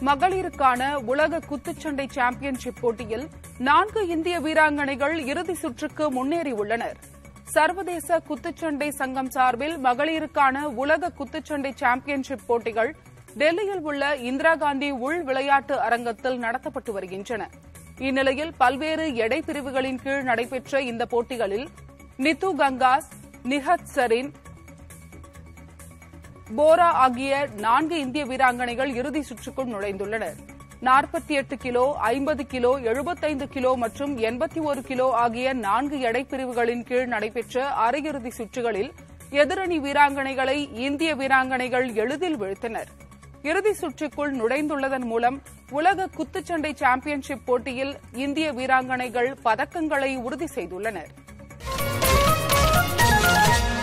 மகளிருக்கான உலக குத்துச்சண்டை சாம்பியன்ஷிப் போட்டியில் நான்கு இந்திய வீராங்கனைகள் இறுதி சுற்றுக்கு முன்னேறியுள்ளனர் சர்வதேச குத்துச்சண்டை சங்கம் சார்பில் மகளிருக்கான உலக குத்துச்சண்டை சாம்பியன்ஷிப் போட்டிகள் டெல்லியில் உள்ள இந்திரா காந்தி உள் விளையாட்டு அரங்கத்தில் நடத்தப்பட்டு வருகின்றன இந்நிலையில் பல்வேறு எடை பிரிவுகளின் கீழ் நடைபெற்ற இந்த போட்டிகளில் நித்து கங்காஸ் நிஹத் சரின் போரா ஆகிய நான்கு இந்திய வீராங்கனைகள் இறுதி சுற்றுக்குள் நுழைந்துள்ளனர் நாற்பத்தி எட்டு கிலோ ஐம்பது கிலோ எழுபத்தைந்து கிலோ மற்றும் எண்பத்தி ஒரு கிலோ ஆகிய நான்கு எடை பிரிவுகளின் கீழ் நடைபெற்ற அரையிறுதி சுற்றுகளில் எதிரணி வீராங்கனைகளை இந்திய வீராங்கனைகள் எளிதில் வீழ்த்தினர் இறுதி சுற்றுக்குள் நுழைந்துள்ளதன் மூலம் உலக குத்துச்சண்டை சாம்பியன்ஷிப் போட்டியில் இந்திய வீராங்கனைகள் பதக்கங்களை உறுதி செய்துள்ளனர்